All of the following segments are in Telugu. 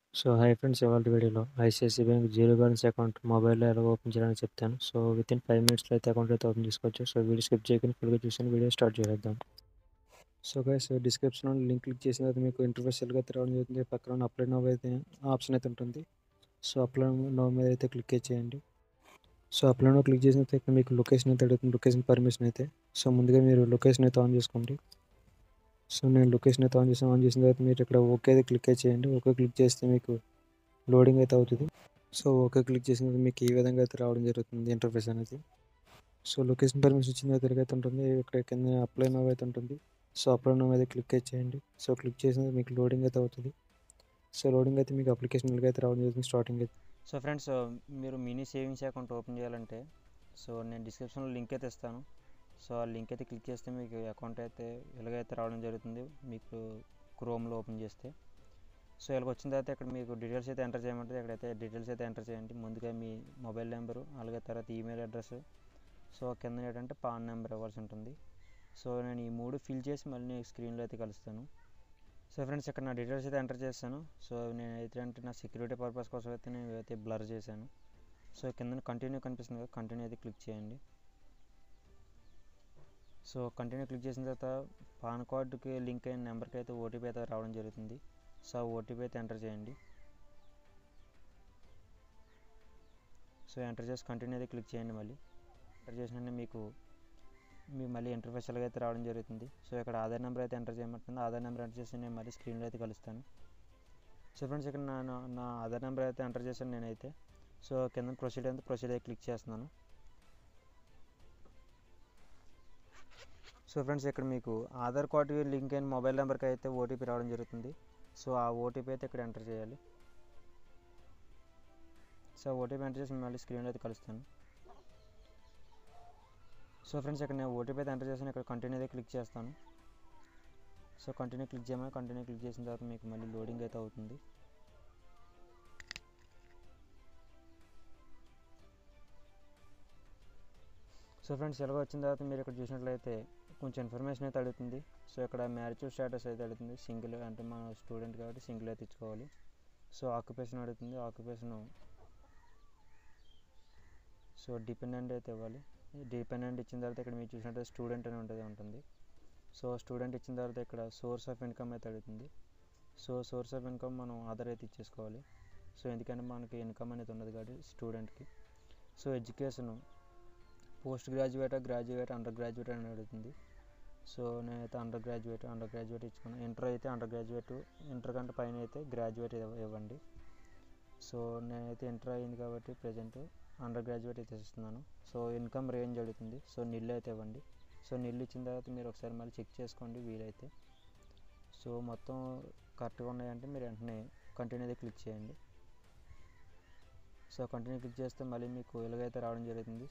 సో హాయ్ ఫ్రెండ్స్ ఇవాళ వీడియోలో ICICI bank zero balance account మొబైల్లో ఎలా ఓపెన్ చేయాలని చెప్తాను సో విత్ ఇన్ ఫైవ్ మినిట్స్లో అయితే అకౌంట్ అయితే ఓపెన్ చేసుకోవచ్చు సో వీడియో స్కిప్ చేయకుండా ఫుల్గా చూసాను వీడియో స్టార్ట్ చేద్దాం సో గైస్ డిస్క్రిప్షన్లో లింక్ క్లిక్ చేసిన తర్వాత మీకు ఇంటర్ఫేస్ ఎలాగ రావడం జరుగుతుంది పక్కన ఉన్న అప్లై నవ్ అయితే ఆప్షన్ అయితే ఉంటుంది సో అప్లై నవ్ మీద అయితే క్లిక్ చేయండి సో అప్లై నవ్ క్లిక్ చేసిన తర్వాత మీకు లొకేషన్ అయితే అడుగుతుంది లొకేషన్ పర్మిషన్ అయితే సో ముందుగా మీరు లొకేషన్ అయితే ఆన్ చేసుకోండి సో నేను లొకేషన్ అయితే ఆన్ చేసాను ఆన్ చేసిన తర్వాత మీరు ఇక్కడ ఓకే అయితే క్లిక్ చేయండి ఓకే క్లిక్ చేస్తే మీకు లోడింగ్ అయితే అవుతుంది సో ఓకే క్లిక్ చేసిన తర్వాత మీకు ఈ విధంగా అయితే రావడం జరుగుతుంది ఇంటర్ఫేస్ అనేది సో లొకేషన్ పర్మిషన్ ఇచ్చిన తర్వాత అయితే ఉంటుంది ఇక్కడ కింద అప్లై నవ్ అయితే ఉంటుంది సో అప్లై నవ్ అయితే క్లిక్ చేయండి సో క్లిక్ చేసిన మీకు లోడింగ్ అయితే అవుతుంది సో లోడింగ్ అయితే మీకు అప్లికేషన్ అయితే రావడం జరుగుతుంది స్టార్టింగ్ అయితే సో ఫ్రెండ్స్ మీరు మినీ సేవింగ్స్ అకౌంట్ ఓపెన్ చేయాలంటే సో నేను డిస్క్రిప్షన్లో లింక్ అయితే ఇస్తాను సో ఆ లింక్ అయితే క్లిక్ చేస్తే మీకు అకౌంట్ అయితే ఎలాగైతే రావడం జరుగుతుంది మీకు క్రోమ్లో ఓపెన్ చేస్తే సో ఇలాగ వచ్చిన తర్వాత ఇక్కడ మీకు డీటెయిల్స్ అయితే ఎంటర్ చేయమంటుంది ఇక్కడైతే డీటెయిల్స్ అయితే ఎంటర్ చేయండి ముందుగా మీ మొబైల్ నెంబరు అలాగే తర్వాత ఈమెయిల్ అడ్రస్ సో కింద ఏంటంటే పాన్ నెంబర్ ఇవ్వాల్సి ఉంటుంది సో నేను ఈ మూడు ఫిల్ చేసి మళ్ళీ స్క్రీన్లో అయితే కలుస్తాను సో ఫ్రెండ్స్ ఇక్కడ నా డీటెయిల్స్ అయితే ఎంటర్ చేస్తాను సో నేను అయితే అంటే నా సెక్యూరిటీ పర్పస్ కోసం అయితే నేను అయితే బ్లర్ చేశాను సో కింద కంటిన్యూ కనిపిస్తుంది కదా కంటిన్యూ అయితే క్లిక్ చేయండి సో కంటిన్యూ క్లిక్ చేసిన తర్వాత పాన్ కార్డుకి లింక్ అయిన నెంబర్కి అయితే ఓటీపీ అయితే రావడం జరుగుతుంది సో ఆ ఓటీపీ అయితే ఎంటర్ చేయండి సో ఎంటర్ చేసి కంటిన్యూ అయితే క్లిక్ చేయండి మళ్ళీ ఎంటర్ చేసిన మీకు మీ మళ్ళీ ఇంటర్ఫేస్ అయితే రావడం జరుగుతుంది సో ఇక్కడ ఆధార్ నెంబర్ అయితే ఎంటర్ చేయమంటుంది ఆధార్ నెంబర్ ఎంటర్ చేసి నేను మళ్ళీ స్క్రీన్లో అయితే కలుస్తాను సో ఫ్రెండ్స్ ఇక్కడ నా నా ఆధార్ నెంబర్ అయితే ఎంటర్ చేశాను నేనైతే సో కింద ప్రొసీడ్ అయితే ప్రొసీడ్ అయితే క్లిక్ చేస్తున్నాను సో ఫ్రెండ్స్ ఇక్కడ మీకు ఆధార్ కార్డుకి లింక్ అయిన మొబైల్ నెంబర్కి అయితే ఓటీపీ రావడం జరుగుతుంది సో ఆ ఓటీపీ అయితే ఇక్కడ ఎంటర్ చేయాలి సో ఓటీపీ ఎంటర్ చేసి మళ్ళీ స్క్రీన్లో అయితే కలుస్తాను సో ఫ్రెండ్స్ ఇక్కడ నేను ఓటీపీ అయితే ఎంటర్ చేసాను ఇక్కడ కంటిన్యూ అయితే క్లిక్ చేస్తాను సో కంటిన్యూ క్లిక్ చేయమని కంటిన్యూ క్లిక్ చేసిన తర్వాత మీకు మళ్ళీ లోడింగ్ అయితే అవుతుంది సో ఫ్రెండ్స్ ఎలాగో వచ్చిన తర్వాత మీరు ఇక్కడ చూసినట్లయితే కొంచెం ఇన్ఫర్మేషన్ అయితే అడుగుతుంది సో ఇక్కడ మ్యారేజ్ స్టేటస్ అయితే అడుగుతుంది సింగిల్ అంటే మన స్టూడెంట్ కాబట్టి సింగిల్ అయితే ఇచ్చుకోవాలి సో ఆక్యుపేషన్ అడుగుతుంది ఆక్యుపేషన్ సో డిపెండెంట్ అయితే ఇవ్వాలి డిపెండెంట్ ఇచ్చిన తర్వాత ఇక్కడ మీరు చూసినట్టు స్టూడెంట్ అని ఉంటుంది ఉంటుంది సో స్టూడెంట్ ఇచ్చిన తర్వాత ఇక్కడ సోర్స్ ఆఫ్ ఇన్కమ్ అయితే అడుగుతుంది సో సోర్స్ ఆఫ్ ఇన్కమ్ మనం ఆధార్ అయితే ఇచ్చేసుకోవాలి సో ఎందుకంటే మనకి ఇన్కమ్ అనేది ఉండదు కాబట్టి స్టూడెంట్కి so education postgraduate graduate undergraduate అని అడుగుతుంది సో నేనైతే అండర్ గ్రాడ్యుయేట్ అండర్ గ్రాడ్యుయేట్ ఇచ్చుకున్నాను ఇంటర్ అయితే అండర్ గ్రాడ్యుయేట్ ఇంటర్ కంటే పైన అయితే గ్రాడ్యుయేట్ ఇవ్వండి సో నేనైతే ఇంటర్ అయింది కాబట్టి ప్రజెంట్ అండర్ గ్రాడ్యుయేట్ అయితే ఇస్తున్నాను సో ఇన్కమ్ రేంజ్ అడుగుతుంది సో నిల్లు అయితే ఇవ్వండి సో నిల్లు ఇచ్చిన తర్వాత మీరు ఒకసారి మళ్ళీ చెక్ చేసుకోండి వీలైతే సో మొత్తం కరెక్ట్గా ఉన్నాయంటే మీరు వెంటనే కంటిన్యూ అయితే క్లిక్ చేయండి సో కంటిన్యూ క్లిక్ చేస్తే మళ్ళీ మీకు ఎలాగైతే రావడం జరుగుతుంది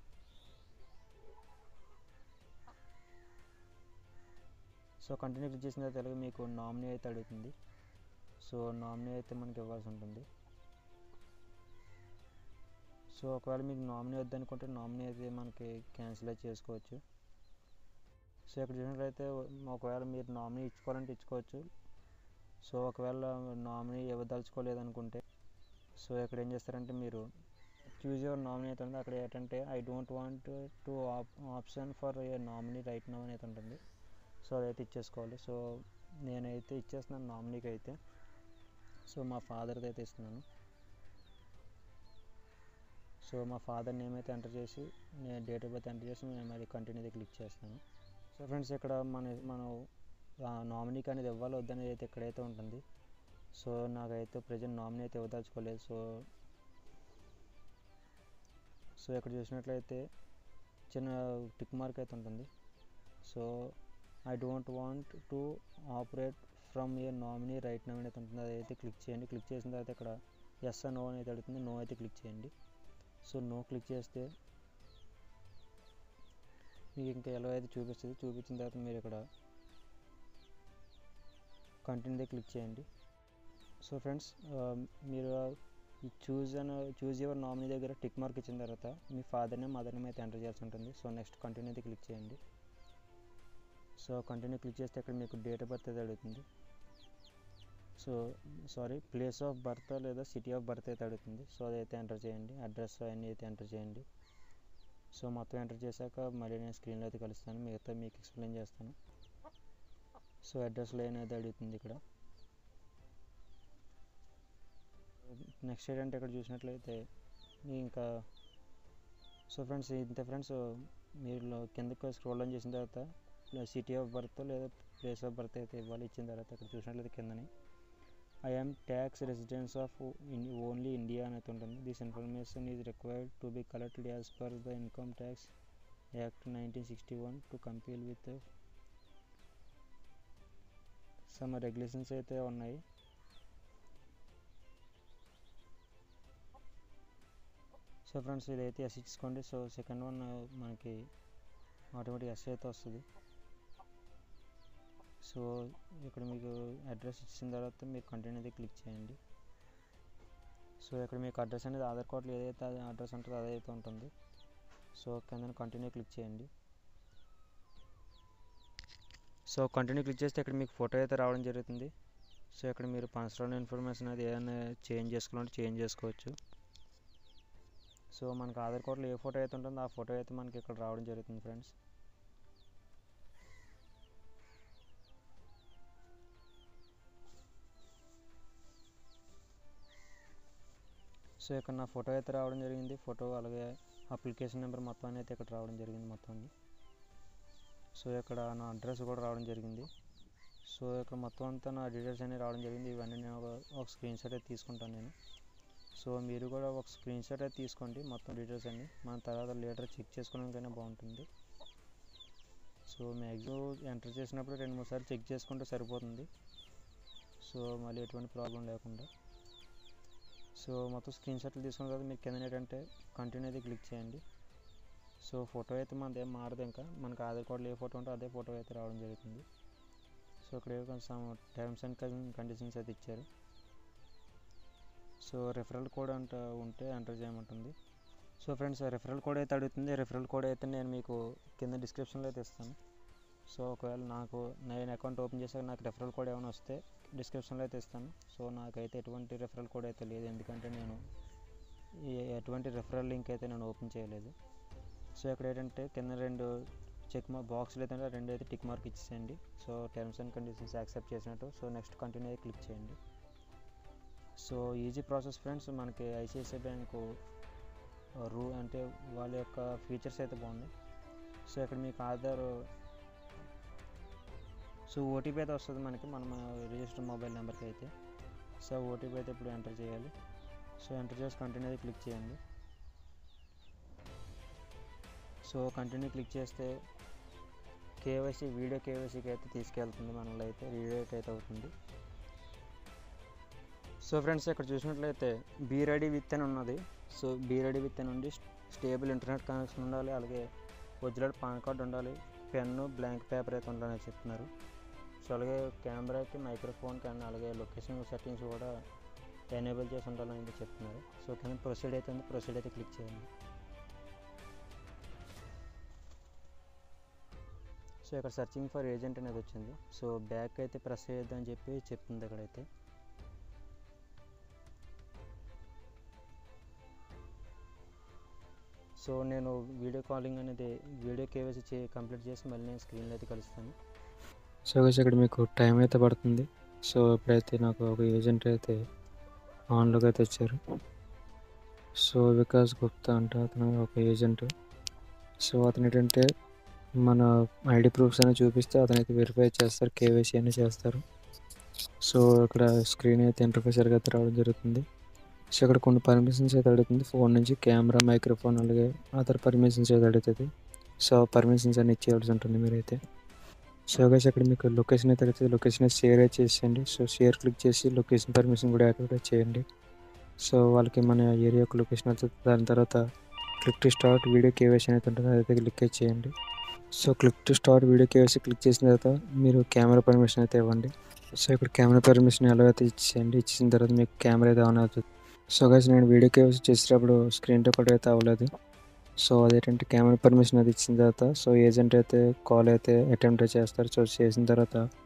సో కంటిన్యూ క్లిక్ చేసిన తర్వాత ఎలాగో మీకు నామినీ అయితే అడుగుతుంది సో నామినీ అయితే మనకి ఇవ్వాల్సి ఉంటుంది సో ఒకవేళ మీకు నామినీ వద్దనుకుంటే నామినీ అయితే మనకి క్యాన్సిల్ అయితే చేసుకోవచ్చు సో ఇక్కడ చూసినట్లయితే ఒకవేళ మీరు నామినీ ఇచ్చుకోవాలంటే ఇచ్చుకోవచ్చు సో ఒకవేళ నామినీ ఇవ్వదలుచుకోలేదనుకుంటే సో ఇక్కడ ఏం చేస్తారంటే మీరు చూజ్ యువర్ నామినీ అయితే ఉంది అక్కడ ఏంటంటే I don't want to option for a nominee right now అనేది ఉంటుంది సో అదైతే ఇచ్చేసుకోవాలి సో నేనైతే ఇచ్చేస్తున్నాను నామినీకి అయితే సో మా ఫాదర్ది అయితే ఇస్తున్నాను సో మా ఫాదర్ నేమ్ అయితే ఎంటర్ చేసి నేను డేట్ ఆఫ్ బర్త్ ఎంటర్ చేసి నేను మళ్ళీ కంటిన్యూ క్లిక్ చేస్తాను సో ఫ్రెండ్స్ ఇక్కడ మన మనం నామినీకి అనేది ఇవ్వాలి వద్దనేది అయితే ఇక్కడైతే ఉంటుంది సో నాకైతే ప్రజెంట్ నామినీ అయితే ఇవ్వదలుచుకోలేదు సో సో ఇక్కడ చూసినట్లయితే చిన్న టిక్ మార్క్ అయితే ఉంటుంది so I don't want to operate from a nominee right now అనేది ఉంటుంది అదైతే క్లిక్ చేయండి క్లిక్ చేసిన తర్వాత ఇక్కడ ఎస్ నో అనేది అడుగుతుంది నో అయితే క్లిక్ చేయండి సో నో క్లిక్ చేస్తే మీకు ఇంకా ఎలా అయితే చూపిస్తుంది చూపించిన తర్వాత మీరు ఇక్కడ కంటిన్యూ క్లిక్ చేయండి సో ఫ్రెండ్స్ మీరు ఈ చూజ్ అని చూజ్ యువర్ నామినీ దగ్గర టిక్ మార్క్ ఇచ్చిన తర్వాత మీ ఫాదర్ నేమ్ మదర్ నేమ్ అయితే ఎంటర్ చేయాల్సి ఉంటుంది సో నెక్స్ట్ కంటిన్యూ అయితే క్లిక్ చేయండి సో కంటిన్యూ క్లిక్ చేస్తే ఇక్కడ మీకు డేట్ ఆఫ్ బర్త్ అయితే అడుగుతుంది so sorry place of birth లేదా సిటీ ఆఫ్ బర్త్ అయితే అడుగుతుంది సో అదైతే ఎంటర్ చేయండి అడ్రస్ అవన్నీ అయితే ఎంటర్ చేయండి సో మొత్తం ఎంటర్ చేశాక మళ్ళీ నేను స్క్రీన్లో అయితే కలుస్తాను మిగతా మీకు ఎక్స్ప్లెయిన్ చేస్తాను సో అడ్రస్లో అనేది అడుగుతుంది ఇక్కడ నెక్స్ట్ ఏంటంటే ఇక్కడ చూసినట్లయితే మీ ఇంకా సో ఫ్రెండ్స్ ఇంతే ఫ్రెండ్స్ మీరు కిందకి స్క్రోల్ ఆన్ చేసిన తర్వాత సిటీ ఆఫ్ బర్త్ లేదా ప్లేస్ ఆఫ్ బర్త్ అయితే ఇవ్వాలి ఇచ్చిన తర్వాత ఇక్కడ చూసినట్లయితే కిందని I am tax residence of only India అనేది ఉంటుంది this information is required to be collected as per the income tax act nineteen sixty one to compare with some regulations అయితే ఉన్నాయి సో ఫ్రెండ్స్ ఇదైతే ఎస్ ఇచ్చుకోండి సో సెకండ్ వన్ మనకి ఆటోమేటిక్ ఎస్ అయితే వస్తుంది సో ఇక్కడ మీకు అడ్రస్ ఇచ్చిన తర్వాత మీరు కంటిన్యూ అయితే క్లిక్ చేయండి సో ఇక్కడ మీకు అడ్రస్ అనేది ఆధార్ కార్డులో ఏదైతే అడ్రస్ ఉంటుందో అదైతే ఉంటుంది సో కింద కంటిన్యూ క్లిక్ చేయండి సో కంటిన్యూ క్లిక్ చేస్తే ఇక్కడ మీకు ఫోటో అయితే రావడం జరుగుతుంది సో ఇక్కడ మీరు పర్సనల్ ఇన్ఫర్మేషన్ అది ఏదైనా చేంజ్ చేసుకోవాలంటే చేంజ్ చేసుకోవచ్చు సో మనకు ఆధార్ కార్డులో ఏ ఫోటో అయితే ఉంటుందో ఆ ఫోటో అయితే మనకి ఇక్కడ రావడం జరుగుతుంది ఫ్రెండ్స్ సో ఇక్కడ నా ఫోటో అయితే రావడం జరిగింది ఫోటో అలాగే అప్లికేషన్ నెంబర్ మొత్తం అయితే ఇక్కడ రావడం జరిగింది మొత్తం సో ఇక్కడ నా అడ్రస్ కూడా రావడం జరిగింది సో ఇక్కడ మొత్తం అంతా నా డీటెయిల్స్ అనేవి రావడం జరిగింది ఇవన్నీ నేను ఒక ఒక స్క్రీన్ షాట్ అయితే తీసుకుంటాను నేను సో మీరు కూడా ఒక స్క్రీన్ షాట్ అయితే తీసుకోండి మొత్తం డీటెయిల్స్ అన్ని మన తర్వాత లేటర్ చెక్ చేసుకోవడానికైనా బాగుంటుంది సో మ్యాక్సిమం ఎంటర్ చేసినప్పుడు రెండు మూడు సార్లు చెక్ చేసుకుంటే సరిపోతుంది సో మళ్ళీ ఎటువంటి ప్రాబ్లం లేకుండా సో మొత్తం స్క్రీన్ షాట్లు తీసుకున్న తర్వాత మీకు కింద ఏంటంటే కంటిన్యూ అయితే క్లిక్ చేయండి సో ఫోటో అయితే మనది ఏం మారదు ఇంకా మనకు ఆధార్ కార్డులో ఏ ఫోటో ఉంటే అదే ఫోటో అయితే రావడం జరుగుతుంది సో ఇక్కడ కొంచెం టర్మ్స్ అండ్ కండిషన్స్ అయితే ఇచ్చారు సో రెఫరల్ కోడ్ అంట ఉంటే ఎంటర్ చేయమంటుంది సో ఫ్రెండ్స్ రెఫరల్ కోడ్ అయితే అడుగుతుంది రెఫరల్ కోడ్ అయితే నేను మీకు కింద డిస్క్రిప్షన్లో అయితే ఇస్తాను సో ఒకవేళ నాకు నేను అకౌంట్ ఓపెన్ చేశాక నాకు రెఫరల్ కోడ్ ఏమైనా వస్తే డిస్క్రిప్షన్లో అయితే ఇస్తాను సో నాకైతే ఎటువంటి రెఫరల్ కోడ్ అయితే లేదు ఎందుకంటే నేను ఎటువంటి రెఫరల్ లింక్ అయితే నేను ఓపెన్ చేయలేదు సో ఇక్కడ ఏంటంటే కింద రెండు చెక్ మా బాక్స్లు అయితే రెండు అయితే టిక్ మార్క్ ఇచ్చేసేయండి so terms and conditions accept చేసినట్టు సో నెక్స్ట్ కంటిన్యూ అయితే క్లిక్ చేయండి సో ఈజీ ప్రాసెస్ ఫ్రెండ్స్ మనకి ఐసిఐసిఐ బ్యాంకు రూ అంటే వాళ్ళ యొక్క ఫీచర్స్ అయితే బాగున్నాయి సో ఇక్కడ మీకు ఆధార్ సో ఓటీపీ అయితే వస్తుంది మనకి మనం రిజిస్టర్ మొబైల్ నెంబర్కి అయితే సో ఓటీపీ అయితే ఇప్పుడు ఎంటర్ చేయాలి సో ఎంటర్ చేసి కంటిన్యూ అయితే క్లిక్ చేయండి సో కంటిన్యూ క్లిక్ చేస్తే కేవైసీ వీడియో కేవైసీకి అయితే తీసుకెళ్తుంది మనలో అయితే రీడేట్ అయితే అవుతుంది సో ఫ్రెండ్స్ ఇక్కడ చూసినట్లయితే బీ రెడీ విత్ అని ఉన్నది సో బీ రెడీ విత్ అని ఉండి స్టేబుల్ ఇంటర్నెట్ కనెక్షన్ ఉండాలి అలాగే ఒరిజినల్ పాన్ కార్డ్ ఉండాలి పెన్ను బ్లాంక్ పేపర్ అయితే ఉండాలని చెప్తున్నారు సో అలాగే కెమెరాకి మైక్రోఫోన్కి అండ్ అలాగే లొకేషన్ సెట్టింగ్స్ కూడా ఎనేబుల్ చేసి ఉండాలని అయితే చెప్తున్నారు సో కింద ప్రొసీడ్ అయితే ఉంది ప్రొసీడ్ అయితే క్లిక్ చేయండి సో ఇక్కడ సర్చింగ్ ఫర్ ఏజెంట్ అనేది వచ్చింది సో బ్యాక్ అయితే ప్రెస్ చేయొద్దని చెప్పి చెప్తుంది అక్కడైతే సో నేను వీడియో కాలింగ్ అనేది వీడియో కేవైసీ చే కంప్లీట్ చేసి మళ్ళీ నేను స్క్రీన్లో అయితే కలుస్తాను సో గైస్ ఇక్కడ మీకు టైం అయితే పడుతుంది సో ఇప్పుడైతే నాకు ఒక ఏజెంట్ అయితే ఆన్లోకి అయితే వచ్చారు సో వికాస్ గుప్తా అంట అతను ఒక ఏజెంట్ సో అతను ఏంటంటే మన ఐడి ప్రూఫ్స్ అనేవి చూపిస్తే అతనైతే వెరిఫై చేస్తారు కేవైసీ అని చేస్తారు సో ఇక్కడ స్క్రీన్ అయితే ఇంటర్ఫేసర్గా అయితే రావడం జరుగుతుంది సో ఇక్కడ కొన్ని పర్మిషన్స్ అయితే అడుగుతుంది ఫోన్ నుంచి కెమెరా మైక్రోఫోన్ అలాగే అదర్ పర్మిషన్స్ అయితే అడుగుతుంది సో పర్మిషన్స్ అన్ని ఇచ్చేయాల్సి ఉంటుంది మీరైతే సో గైస్ అక్కడ మీకు లొకేషన్ అయితే అడుగుతుంది లొకేషన్ షేర్ అయితే చేసేయండి సో షేర్ క్లిక్ చేసి లొకేషన్ పర్మిషన్ కూడా యాక్టివేట్ చేయండి సో వాళ్ళకి మన ఏరియా యొక్క లొకేషన్ అవుతుంది దాని తర్వాత click to start video KYC అయితే ఉంటుంది అదైతే క్లిక్ అయితే చేయండి so click to start video KYC click చేసిన తర్వాత మీరు కెమెరా పర్మిషన్ అయితే ఇవ్వండి సో ఇక్కడ కెమెరా పర్మిషన్ ఎలాగైతే ఇచ్చేయండి ఇచ్చిన తర్వాత మీకు కెమెరా అయితే ఆన్ అవుతుంది సో గైస్ నేను వీడియో కేవైసీ చేసేటప్పుడు స్క్రీన్ రికార్డ్ అయితే అవ్వలేదు సో అదేంటంటే కెమెరా పర్మిషన్ అది ఇచ్చిన తర్వాత సో ఏజెంట్ అయితే కాల్ అయితే అటెంప్ట్ చేస్తారు సో చేసిన తర్వాత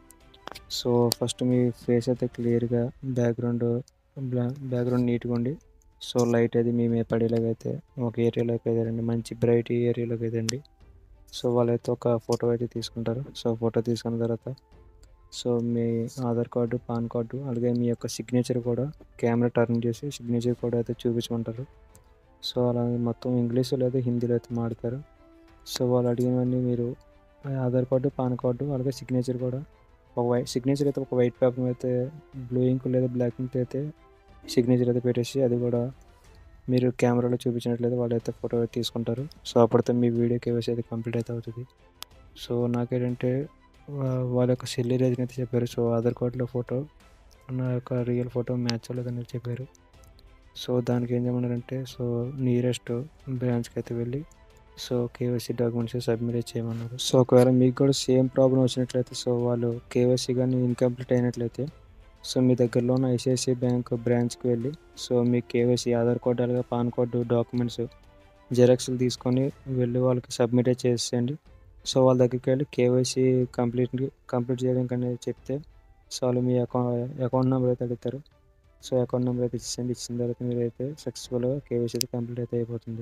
సో ఫస్ట్ మీ ఫేస్ అయితే క్లియర్గా బ్యాక్గ్రౌండ్ బ్యాక్గ్రౌండ్ నీట్గా ఉండి సో లైట్ అది మీ మీద పడేలాగా అయితే ఒక ఏరియాలోకి అయితే రండి మంచి బ్రైట్ ఏరియాలోకి అయితే అండి సో వాళ్ళైతే ఒక ఫోటో అయితే తీసుకుంటారు సో ఫోటో తీసుకున్న తర్వాత సో మీ ఆధార్ కార్డు పాన్ కార్డు అలాగే మీ యొక్క సిగ్నేచర్ కూడా కెమెరా టర్న్ చేసి సిగ్నేచర్ కూడా అయితే చూపించమంటారు సో అలా మొత్తం ఇంగ్లీష్ లేదా హిందీలో అయితే మాడతారు సో వాళ్ళు అడిగినవన్నీ మీరు ఆధార్ కార్డు పాన్ కార్డు అలాగే సిగ్నేచర్ కూడా ఒక వైట్ సిగ్నేచర్ అయితే ఒక వైట్ పేపర్ అయితే బ్లూ ఇంక్ లేదా బ్లాక్ ఇంక్ అయితే సిగ్నేచర్ అయితే పెట్టేసి అది కూడా మీరు కెమెరాలో చూపించినట్లయితే వాళ్ళైతే ఫోటో తీసుకుంటారు సో అప్పటితో మీ వీడియో కేవైసీ అయితే కంప్లీట్ అయితే అవుతుంది సో నాకేంటంటే వా- వాళ్ళ యొక్క సెల్ రేజ్ని అయితే చెప్పారు సో ఆధార్ కార్డులో ఫోటో నా యొక్క రియల్ ఫోటో మ్యాచ్ అవ్వలేదని చెప్పారు సో దానికి ఏం చేయమన్నారంటే సో నియరెస్ట్ బ్రాంచ్కి అయితే వెళ్ళి సో కేవైసీ డాక్యుమెంట్స్ సబ్మిట్ చేయమన్నారు సో ఒకవేళ మీకు కూడా సేమ్ ప్రాబ్లం వచ్చినట్లయితే సో వాళ్ళు కేవైసీ కానీ ఇన్కంప్లీట్ అయినట్లయితే సో మీ దగ్గరలో ఉన్న ఐసిఐసిఐ బ్యాంక్ బ్రాంచ్కి వెళ్ళి సో మీ కేవైసీ ఆధార్ కార్డు అలాగే పాన్ కార్డు డాక్యుమెంట్స్ జెరాక్స్లు తీసుకొని వెళ్ళి వాళ్ళకి సబ్మిట్ చేసేయండి సో వాళ్ళ దగ్గరికి వెళ్ళి కేవైసీ కంప్లీట్ కంప్లీట్ చేయడానికి అనేది చెప్తే సో వాళ్ళు మీ అకౌంట్ అకౌంట్ నెంబర్ అయితే అడుగుతారు సో అకౌంట్ నెంబర్ అయితే ఇచ్చేయండి ఇచ్చిన తర్వాత మీరు అయితే సక్సెస్ఫుల్గా కేవైసీ అయితే కంప్లీట్ అయితే అయిపోతుంది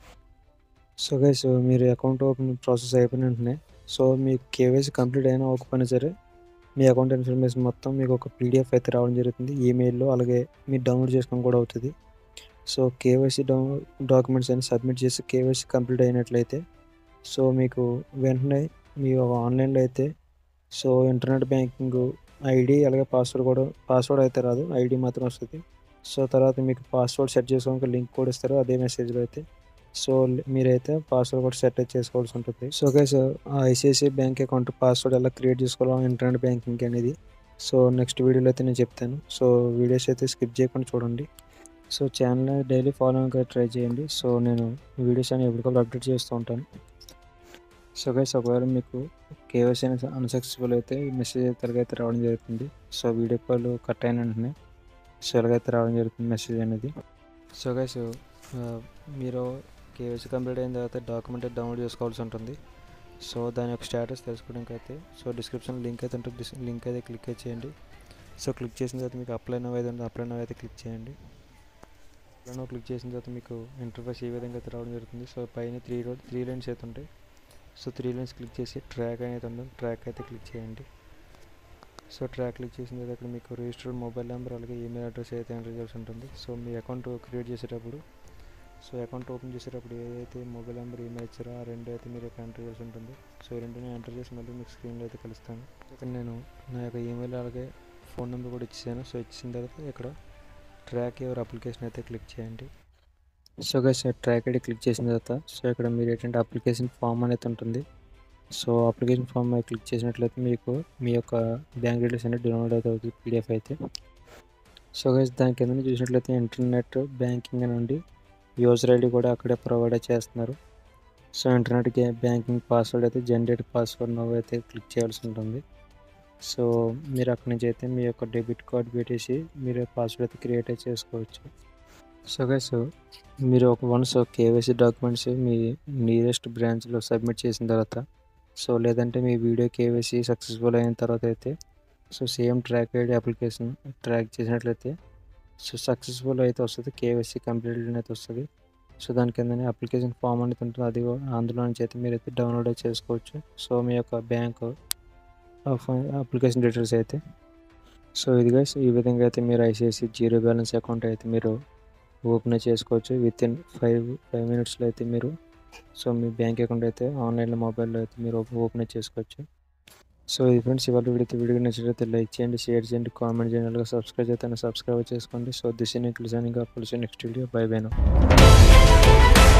సో గైస్ మీరు అకౌంట్ ఓపెన్ ప్రాసెస్ అయిపోయిన వెంటనే సో మీ కేవైసీ కంప్లీట్ అయినా అవ్వకపోయినా సరే మీ అకౌంట్ ఇన్ఫర్మేషన్ మొత్తం మీకు ఒక పీడిఎఫ్ అయితే రావడం జరుగుతుంది ఈమెయిల్లో అలాగే మీరు డౌన్లోడ్ చేసుకోవడం కూడా అవుతుంది సో కేవైసీ డౌన్ డాక్యుమెంట్స్ అన్ని సబ్మిట్ చేసి కేవైసీ కంప్లీట్ అయినట్లయితే సో మీకు వెంటనే మీ ఆన్లైన్లో అయితే సో ఇంటర్నెట్ బ్యాంకింగ్ ఐడి అలాగే పాస్వర్డ్ కూడా పాస్వర్డ్ అయితే రాదు ఐడి మాత్రం వస్తుంది సో తర్వాత మీకు పాస్వర్డ్ సెట్ చేసుకోవడానికి లింక్ కూడా ఇస్తారు అదే మెసేజ్లో అయితే సో మీరైతే పాస్వర్డ్ కూడా సెట్ చేసుకోవాల్సి ఉంటుంది so guys ICICI bank account password ఎలా క్రియేట్ చేసుకోవాలి ఇంటర్నెట్ బ్యాంకింగ్ అనేది సో నెక్స్ట్ వీడియోలో అయితే నేను చెప్తాను సో వీడియోస్ అయితే స్కిప్ చేయకుండా చూడండి so channel daily follow try చేయండి సో నేను వీడియోస్ అని ఎప్పటికప్పుడు అప్డేట్ చేస్తూ ఉంటాను సో గైస్ ఒకవేళ మీకు కేవైసీ అన్సక్సెస్ఫుల్ అయితే ఈ మెసేజ్ అయితే ఎలాగైతే రావడం జరుగుతుంది సో వీడియో కాల్ కట్ అయిన వెంటనే సో ఎలాగైతే రావడం జరుగుతుంది మెసేజ్ అనేది సో గైస్ మీరు కేవైసీ కంప్లీట్ అయిన తర్వాత డాక్యుమెంట్ డౌన్లోడ్ చేసుకోవాల్సి ఉంటుంది సో దాని యొక్క స్టేటస్ తెలుసుకోవడానికి అయితే సో డిస్క్రిప్షన్ లింక్ అయితే ఉంటుంది లింక్ అయితే క్లిక్ చేయండి సో క్లిక్ చేసిన తర్వాత మీకు అప్లై నవ్ అయితే ఉంటుంది అప్లై నవ్ అయితే క్లిక్ చేయండి అప్లై నవ్ క్లిక్ చేసిన తర్వాత మీకు ఇంటర్ఫేస్ ఈ విధంగా అయితే రావడం జరుగుతుంది సో పైన త్రీ రోడ్ త్రీ లైన్స్ అయితే ఉంటాయి సో త్రీ లైన్స్ క్లిక్ చేసి ట్రాక్ అనేది ఉంటుంది ట్రాక్ అయితే క్లిక్ చేయండి సో ట్రాక్ క్లిక్ చేసిన తర్వాత ఇక్కడ మీకు రిజిస్టర్డ్ మొబైల్ నెంబర్ అలాగే ఈమెయిల్ అడ్రస్ అయితే ఎంటర్ చేయాల్సి ఉంటుంది సో మీ అకౌంట్ క్రియేట్ చేసేటప్పుడు సో అకౌంట్ ఓపెన్ చేసేటప్పుడు ఏదైతే మొబైల్ నెంబర్ ఈమెయిల్ ఇచ్చారో ఆ రెండు అయితే మీరు ఇక్కడ ఎంటర్ చేయాల్సి ఉంటుంది సో ఈ రెండుని ఎంటర్ చేసి మళ్ళీ మీకు స్క్రీన్లో అయితే కలుస్తాను ఇక్కడ నేను నా యొక్క ఈమెయిల్ అలాగే ఫోన్ నెంబర్ కూడా ఇచ్చాను సో ఇచ్చిన తర్వాత ఇక్కడ ట్రాక్ ఎవర్ అప్లికేషన్ అయితే క్లిక్ చేయండి so guys track ID click చేసిన తర్వాత సో ఇక్కడ మీరు ఏంటంటే అప్లికేషన్ ఫామ్ అనేది ఉంటుంది సో అప్లికేషన్ ఫామ్ మీద క్లిక్ చేసినట్లయితే మీకు మీ యొక్క బ్యాంక్ డీటెయిల్స్ అనేది డౌన్లోడ్ అయితే అవుతుంది పీడిఎఫ్ అయితే సో గైస్ దాని కింద చూసినట్లయితే ఇంటర్నెట్ బ్యాంకింగ్ అని ఉండి యూజర్ ఐడి కూడా అక్కడే ప్రొవైడ్ చేస్తున్నారు సో ఇంటర్నెట్ బ్యాంకింగ్ పాస్వర్డ్ అయితే జనరేట్ పాస్వర్డ్ నవ్వు అయితే క్లిక్ చేయాల్సి ఉంటుంది సో మీరు అక్కడి నుంచి అయితే మీ యొక్క డెబిట్ కార్డ్ పెట్టేసి మీరు పాస్వర్డ్ అయితే క్రియేట్ అయితే చేసుకోవచ్చు సో గైస్ మీరు ఒక వన్స్ కేవైసీ డాక్యుమెంట్స్ మీ నియరెస్ట్ బ్రాంచ్లో సబ్మిట్ చేసిన తర్వాత సో లేదంటే మీ వీడియో కేవైసీ సక్సెస్ఫుల్ అయిన తర్వాత అయితే so same track ID application track చేసినట్లయితే సో సక్సెస్ఫుల్ అయితే వస్తుంది కేవైసీ కంప్లీట్ అయితే వస్తుంది సో దాని కిందనే అప్లికేషన్ ఫామ్ అనేది ఉంటుంది అది కూడా అందులో నుంచి అయితే మీరు అయితే డౌన్లోడ్ చేసుకోవచ్చు సో మీ యొక్క బ్యాంక్ అప్లికేషన్ డీటెయిల్స్ అయితే సో ఇది గైస్ ఈ విధంగా అయితే మీరు ఐసిఐసి జీరో బ్యాలెన్స్ అకౌంట్ అయితే మీరు ఓపెన్ చేసుకోవచ్చు విత్ ఇన్ ఫైవ్ ఫైవ్ మినిట్స్లో అయితే మీరు సో మీ బ్యాంక్ అకౌంట్ అయితే ఆన్లైన్లో మొబైల్లో అయితే మీరు ఓపెన్ చేసుకోవచ్చు సో ఇది ఫ్రెండ్స్ ఇవాళ వీడియో వీడియో నచ్చినట్లయితే లైక్ చేయండి షేర్ చేయండి కామెంట్ చేయండి అలాగే సబ్స్క్రైబ్ అయితే సబ్స్క్రైబ్ చేసుకోండి so this in cleaning up next video bye bye no